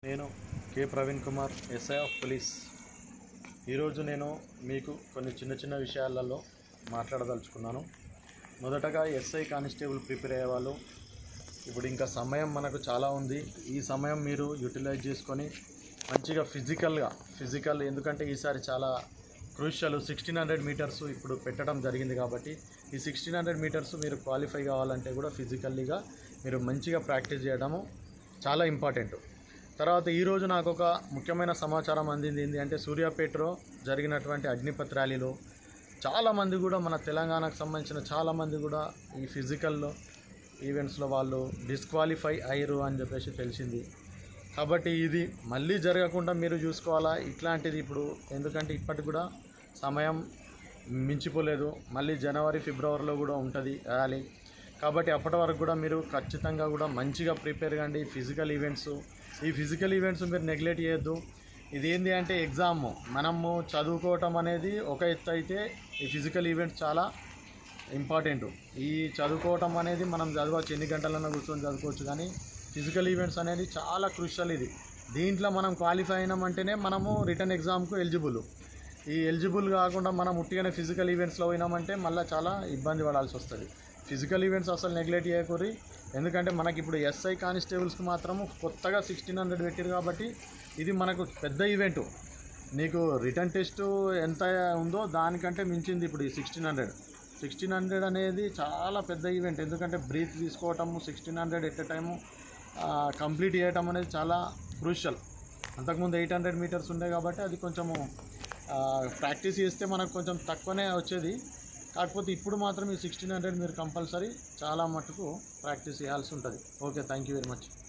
నేను K Praveen Kumar SI of police ఈరోజు నేను మీకు కొన్ని చిన్న చిన్న విషయాలలో మాట్లాడదలుచుకున్నాను మొదటగా ఎస్ఐ కానిస్టేబుల్ ప్రిపేర్ అయ్యే వాళ్ళు ఇప్పుడు ఇంకా సమయం మనకు చాలా ఉంది ఈ సమయం మీరు యూటిలైజ్ చేసుకొని మంచిగా ఫిజికల్గా ఫిజికల్ ఎందుకంటే ఈసారి చాలా క్రూషియల్ సిక్స్టీన్ హండ్రెడ్ మీటర్స్ ఇప్పుడు పెట్టడం జరిగింది కాబట్టి ఈ సిక్స్టీన్ హండ్రెడ్ మీటర్స్ మీరు క్వాలిఫై కావాలంటే కూడా ఫిజికల్లీగా మీరు మంచిగా ప్రాక్టీస్ చేయడము చాలా ఇంపార్టెంట్ తర్వాత ఈరోజు నాకు ఒక ముఖ్యమైన సమాచారం అందింది ఏంటి అంటే సూర్యాపేటలో జరిగినటువంటి అగ్నిపత్ ర్యాలీలో చాలామంది కూడా మన తెలంగాణకు సంబంధించిన చాలామంది కూడా ఈ ఫిజికల్లో ఈవెంట్స్లో వాళ్ళు డిస్క్వాలిఫై అయ్యారు అని చెప్పేసి తెలిసింది కాబట్టి ఇది మళ్ళీ జరగకుండా మీరు చూసుకోవాలా ఇట్లాంటిది ఇప్పుడు ఎందుకంటే ఇప్పటికి కూడా సమయం మించిపోలేదు మళ్ళీ జనవరి ఫిబ్రవరిలో కూడా ఉంటుంది ర్యాలీ కాబట్టి అప్పటి వరకు కూడా మీరు ఖచ్చితంగా కూడా మంచిగా ప్రిపేర్ కండి ఫిజికల్ ఈవెంట్స్ ఈ ఫిజికల్ ఈవెంట్స్ మీరు నెగ్లెక్ట్ చేయొద్దు ఇది ఏంటి అంటే ఎగ్జామ్ మనము చదువుకోవటం అనేది ఒక ఎత్తు అయితే ఈ ఫిజికల్ ఈవెంట్స్ చాలా ఇంపార్టెంట్ ఈ చదువుకోవటం అనేది మనం చదవచ్చు ఎన్ని గంటలన్నా కూర్చొని చదువుకోవచ్చు కానీ ఫిజికల్ ఈవెంట్స్ అనేది చాలా క్రూషియల్ ఇది దీంట్లో మనం క్వాలిఫై అయినామంటేనే మనము రిటర్న్ ఎగ్జామ్కు ఎలిజిబుల్ ఈ ఎలిజిబుల్ కాకుండా మనం ఉట్టిగానే ఫిజికల్ ఈవెంట్స్లో పోయినామంటే మళ్ళీ చాలా ఇబ్బంది పడాల్సి వస్తుంది ఫిజికల్ ఈవెంట్స్ అసలు నెగ్లెక్ట్ చేయకూరి ఎందుకంటే మనకి ఇప్పుడు ఎస్ఐ కానిస్టేబుల్స్కి మాత్రము కొత్తగా సిక్స్టీన్ హండ్రెడ్ పెట్టారు కాబట్టి ఇది మనకు పెద్ద ఈవెంట్ నీకు రిటర్న్ టెస్ట్ ఎంత ఉందో దానికంటే మించింది ఇప్పుడు ఈ సిక్స్టీన్ హండ్రెడ్ సిక్స్టీన్ హండ్రెడ్ అనేది చాలా పెద్ద ఈవెంట్ ఎందుకంటే బ్రీత్ తీసుకోవటము sixteen hundred at a time complete చేయటం అనేది చాలా క్రూషియల్ అంతకుముందు ఎయిట్ హండ్రెడ్ మీటర్స్ ఉండే కాబట్టి అది కొంచెము ప్రాక్టీస్ చేస్తే మనకు కొంచెం తక్కువనే వచ్చేది కాకపోతే ఇప్పుడు మాత్రం ఈ సిక్స్టీన్ హండ్రెడ్ మీరు కంపల్సరీ చాలా మటుకు ప్రాక్టీస్ చేయాల్సి ఉంటుంది okay thank you very much